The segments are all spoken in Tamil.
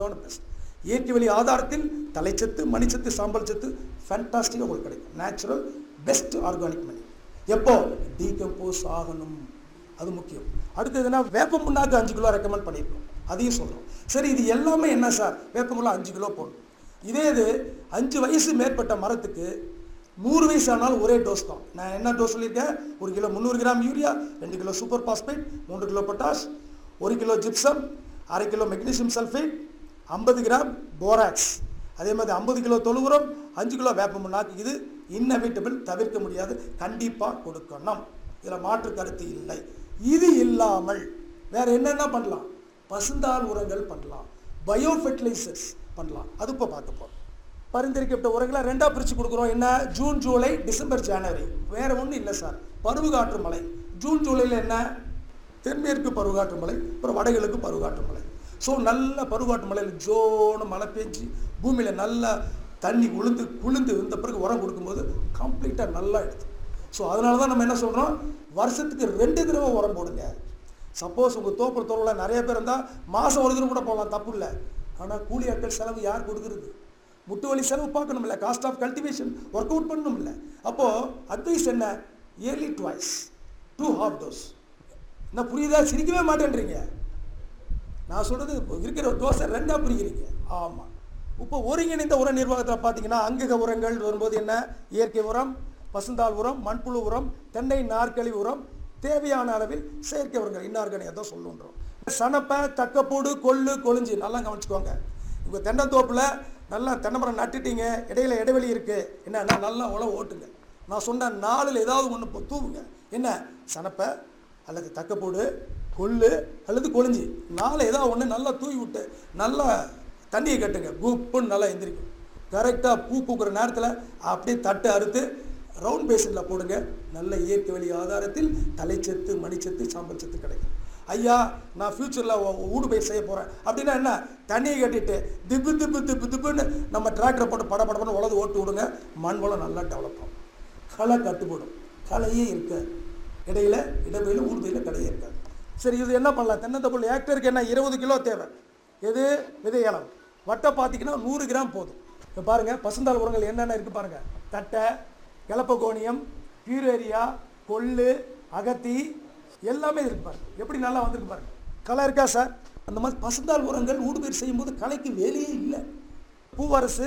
பெஸ்ட் இயற்கை வழி ஆதாரத்தில் தலைச்சத்து மணிச்சத்து சாம்பல் சத்து ஃபேண்டாஸ்டிக்காக உங்களுக்கு கிடைக்கும் நேச்சுரல் பெஸ்ட் ஆர்கானிக் மணி எப்போ டீகம்போஸ் ஆகணும் அது முக்கியம் அடுத்ததுன்னா வேப்ப புண்ணாக்கு அஞ்சு கிலோ ரெக்கமெண்ட் பண்ணியிருக்கோம் அதையும் சொல்கிறோம் சரி இது எல்லாமே என்ன சார் வேப்பமுள்ள அஞ்சு கிலோ போடணும் இதே இது அஞ்சு வயசு மேற்பட்ட மரத்துக்கு நூறு வயசு ஆனாலும் ஒரே டோஸ் தான் நான் என்ன டோஸ் சொல்லியிருக்கேன் ஒரு கிலோ முந்நூறு கிராம் யூரியா ரெண்டு கிலோ சூப்பர் பாஸ்பேட் மூன்று கிலோ பொட்டாஷ் ஒரு கிலோ ஜிப்சம் அரை கிலோ மெக்னீசியம் சல்ஃபேட் ஐம்பது கிராம் போராக்ஸ் அதே மாதிரி ஐம்பது கிலோ தொழு உரம் அஞ்சு கிலோ வேப்ப முன்னாக்கு இது இன்னவிட்டபிள் தவிர்க்க முடியாது கண்டிப்பாக கொடுக்கணும் இதில் மாற்று கருத்து இல்லை இது இல்லாமல் வேற என்னென்ன பண்ணலாம் பசுந்தாள் உரங்கள் பண்ணலாம் பயோ ஃபெர்டிலைசர்ஸ் பண்ணலாம் அது இப்போ பார்க்க போகிறோம் பரிந்துரைக்கப்பட்ட உரங்களை ரெண்டாக பிரித்து கொடுக்குறோம் என்ன ஜூன் ஜூலை டிசம்பர் ஜனவரி வேற ஒன்றும் இல்லை சார் பருவகாற்று மழை ஜூன் ஜூலையில் என்ன தென்மேற்கு பருவகாற்று மழை அப்புறம் வடகிழக்கு பருவகாற்று மழை ஸோ நல்ல பருவகாற்று மழையில் ஜோன்னு மழை பெஞ்சு பூமியில் நல்லா தண்ணி உளுந்து குளிர்ந்து இந்த பிறகு உரம் கொடுக்கும்போது கம்ப்ளீட்டாக நல்லா எடுத்து ஸோ அதனால தான் நம்ம என்ன சொல்கிறோம் வருஷத்துக்கு ரெண்டு தடவை உரம் போடுங்க சப்போஸ் உங்கள் தோப்பு தோறில் நிறைய பேர் இருந்தால் மாதம் ஒரு தடவை கூட போடலாம் தப்பு இல்லை ஆனால் கூலி ஆட்கள் செலவு யார் கொடுக்குறது முட்டு வலி செலவு பார்க்கணும் இல்லை cost of cultivation work out பண்ணணும் இல்லை அப்போது அட்வைஸ் என்ன early twice two half dose என்ன புரியுதா சிரிக்கவே மாட்டேன்றீங்க நான் சொல்கிறது இருக்கிற தோசை ரெண்டாக பிரிக்கிறீங்க ஆமாம் இப்போ ஒருங்கிணைந்த உர நிர்வாகத்தில் பார்த்தீங்கன்னா அங்கக உரங்கள் வரும்போது என்ன இயற்கை உரம் பசுந்தாள் உரம் மண்புழு உரம் தென்னை நாற்கழி உரம் தேவையான அளவில் செயற்கை உரங்கள் இன்னார்கானிக் தான் சொல்லுன்றோம் சனப்பை தக்கப்பூடு கொள்ளு கொழிஞ்சி நல்லா கவனிச்சுக்கோங்க இப்போ தென்னந்தோப்பில் நல்லா தென்னைமரம் நட்டுட்டீங்க இடையில இடைவெளி இருக்குது என்னன்னா நல்லா உழவு ஓட்டுங்க நான் சொன்ன நாளில் ஏதாவது ஒன்று தூவுங்க என்ன சனப்பை அல்லது தக்கப்போடு கொள்ளு அல்லது கொழிஞ்சி நாளை ஏதாவது ஒன்று நல்லா தூவி விட்டு நல்லா தண்ணியை கட்டுங்க குப்புன்னு நல்லா எந்திரிக்கும் கரெக்டாக பூ பூக்கிற நேரத்தில் அப்படியே தட்டு அறுத்து ரவுண்ட் பேசினில் போடுங்க நல்ல இயற்கை வழி ஆதாரத்தில் தலைச்சத்து மணிச்சத்து சாம்பல் சத்து கிடைக்கும் ஐயா நான் ஃப்யூச்சரில் ஊடு பயிர் செய்ய போகிறேன் அப்படின்னா என்ன தண்ணியை கட்டிட்டு திப்பு திப்பு திப்பு திப்புன்னு நம்ம டிராக்டரை போட்டு பட படப்பட உலது ஓட்டு விடுங்க மண் வளம் நல்லா டெவலப் ஆகும் களை கட்டுப்படும் களையே இருக்காது இடையில இடப்பையில் ஊடுபையில் கடையே இருக்காது சரி இது என்ன பண்ணலாம் தென்னந்தப்புள் ஏக்டருக்கு என்ன இருபது கிலோ தேவை எது விதை இலம் வட்டை பார்த்தீங்கன்னா நூறு கிராம் போதும் இப்போ பாருங்கள் பசுந்தாள் உரங்கள் என்னென்ன இருக்குது பாருங்கள் தட்டை கிளப்பகோணியம் பியூரேரியா கொள்ளு அகத்தி எல்லாமே இருக்கு பாருங்க எப்படி நல்லா வந்திருக்கு பாருங்க களை இருக்கா சார் அந்த மாதிரி பசுந்தாள் உரங்கள் ஊடுபயிர் செய்யும்போது களைக்கு வேலையே இல்லை பூவரசு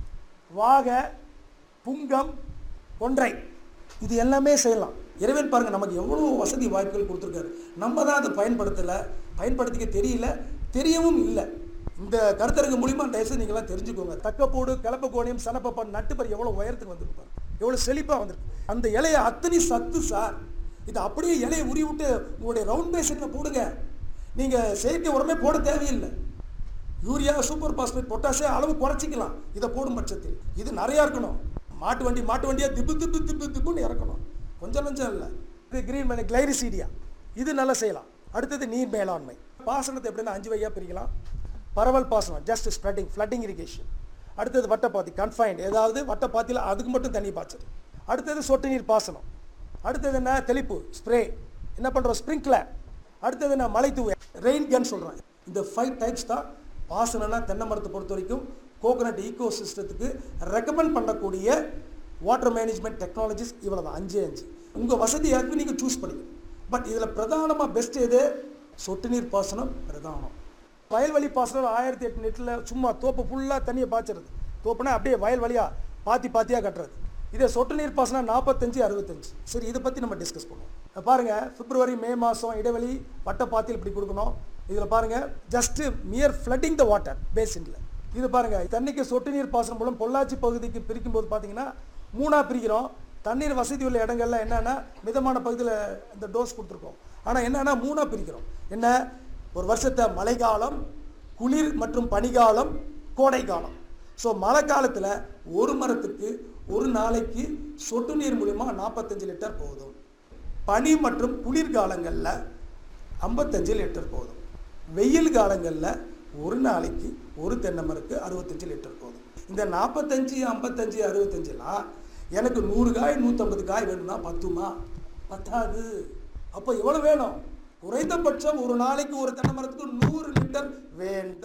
வாகை புங்கம் ஒன்றை இது எல்லாமே செய்யலாம் இறைவன் பாருங்க நமக்கு எவ்வளோ வசதி வாய்ப்புகள் கொடுத்துருக்காரு நம்ம தான் அதை பயன்படுத்தலை பயன்படுத்திக்க தெரியல தெரியவும் இல்லை இந்த கருத்தரங்கு மூலிமா தயவுசெய்து நீங்களாம் தெரிஞ்சுக்கோங்க தக்கப்போடு கிளப்பக்கோணியம் சனப்பப்பான் நட்டுப்பர் எவ்வளோ உயரத்துக்கு வந்திருக்கு பாருங்க எவ்வளோ செழிப்பாக வந்திருக்கு அந்த இலையை அத்தனை சத்து சார் இது அப்படியே இலையை உரி விட்டு உங்களுடைய ரவுண்ட் பேசினில் போடுங்க நீங்கள் செயற்கை உரமே போட தேவையில்லை யூரியா சூப்பர் பாஸ்பேட் பொட்டாசே அளவு குறைச்சிக்கலாம் இதை போடும் பட்சத்தில் இது நிறையா இருக்கணும் மாட்டு வண்டி மாட்டு வண்டியாக திப்பு திப்பு திப்பு திப்புன்னு இறக்கணும் கொஞ்சம் கொஞ்சம் இல்லை இது கிரீன் மணி கிளைரிசீடியா இது நல்லா செய்யலாம் அடுத்தது நீர் மேலாண்மை பாசனத்தை எப்படின்னா அஞ்சு வகையாக பிரிக்கலாம் பரவல் பாசனம் ஜஸ்ட் ஸ்ப்ரெட்டிங் ஃப்ளட்டிங் இரிகேஷன் அடுத்தது வட்டப்பாத்தி கன்ஃபைன்ட் ஏதாவது வட்டப்பாத்தியில் அதுக்கு மட்டும் தண்ணி பாய்ச்சது அடுத்தது சொட்டு நீர் பாசனம் அடுத்தது என்ன தெளிப்பு ஸ்ப்ரே என்ன பண்ணுறோம் ஸ்ப்ரிங்க்லர் அடுத்தது என்ன மலை தூவ ரெயின் கன் சொல்கிறோம் இந்த ஃபைவ் டைப்ஸ் தான் பாசனம்னா தென்னை மரத்தை பொறுத்த வரைக்கும் கோகனட் ஈகோ சிஸ்டத்துக்கு ரெக்கமெண்ட் பண்ணக்கூடிய வாட்டர் மேனேஜ்மெண்ட் டெக்னாலஜிஸ் இவ்வளோ தான் அஞ்சு அஞ்சு உங்கள் வசதியாக்கு நீங்கள் சூஸ் பண்ணிக்கணும் பட் இதில் பிரதானமாக பெஸ்ட் எது சொட்டு நீர் பாசனம் பிரதானம் வயல்வெளி பாசனம் ஆயிரத்தி எட்டு நெட்டில் சும்மா தோப்பு ஃபுல்லாக தண்ணியை பாய்ச்சறது தோப்புனா அப்படியே வயல் வழியாக பாத்தி பாத்தியாக கட்டுறது இதே சொட்டு நீர் பாசனம் நாற்பத்தஞ்சு அறுபத்தஞ்சு சரி இதை பற்றி நம்ம டிஸ்கஸ் பண்ணுவோம் பாருங்கள் பிப்ரவரி மே மாதம் இடைவெளி வட்டப்பாத்தியில் இப்படி கொடுக்கணும் இதில் பாருங்கள் just mere flooding the water பேசினில் இது பாருங்கள் தண்ணிக்கு சொட்டு நீர் பாசனம் மூலம் பொள்ளாச்சி பகுதிக்கு பிரிக்கும் போது பார்த்தீங்கன்னா மூணாக பிரிக்கிறோம் தண்ணீர் வசதி உள்ள இடங்கள்ல என்னென்னா மிதமான பகுதியில் இந்த டோஸ் கொடுத்துருக்கோம் ஆனால் என்னென்னா மூணாக பிரிக்கிறோம் என்ன ஒரு வருஷத்தை மழைக்காலம் குளிர் மற்றும் பனிக்காலம் கோடை காலம் ஸோ மழை காலத்தில் ஒரு மரத்துக்கு ஒரு நாளைக்கு சொட்டு நீர் மூலிமா நாற்பத்தஞ்சு லிட்டர் போதும் பனி மற்றும் குளிர்காலங்களில் ஐம்பத்தஞ்சு லிட்டர் போதும் வெயில் காலங்களில் ஒரு நாளைக்கு ஒரு தென்னை மரத்துக்கு அறுபத்தஞ்சு லிட்டர் போதும் இந்த நாற்பத்தஞ்சு ஐம்பத்தஞ்சு அறுபத்தஞ்சுலாம் எனக்கு நூறு காய் நூற்றம்பது காய் வேணும்னா பத்துமா பத்தாது அப்போ எவ்வளோ வேணும் குறைந்தபட்சம் ஒரு நாளைக்கு ஒரு தென்னை மரத்துக்கு நூறு லிட்டர் வேண்டும்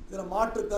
இதில் மாற்று கருத்து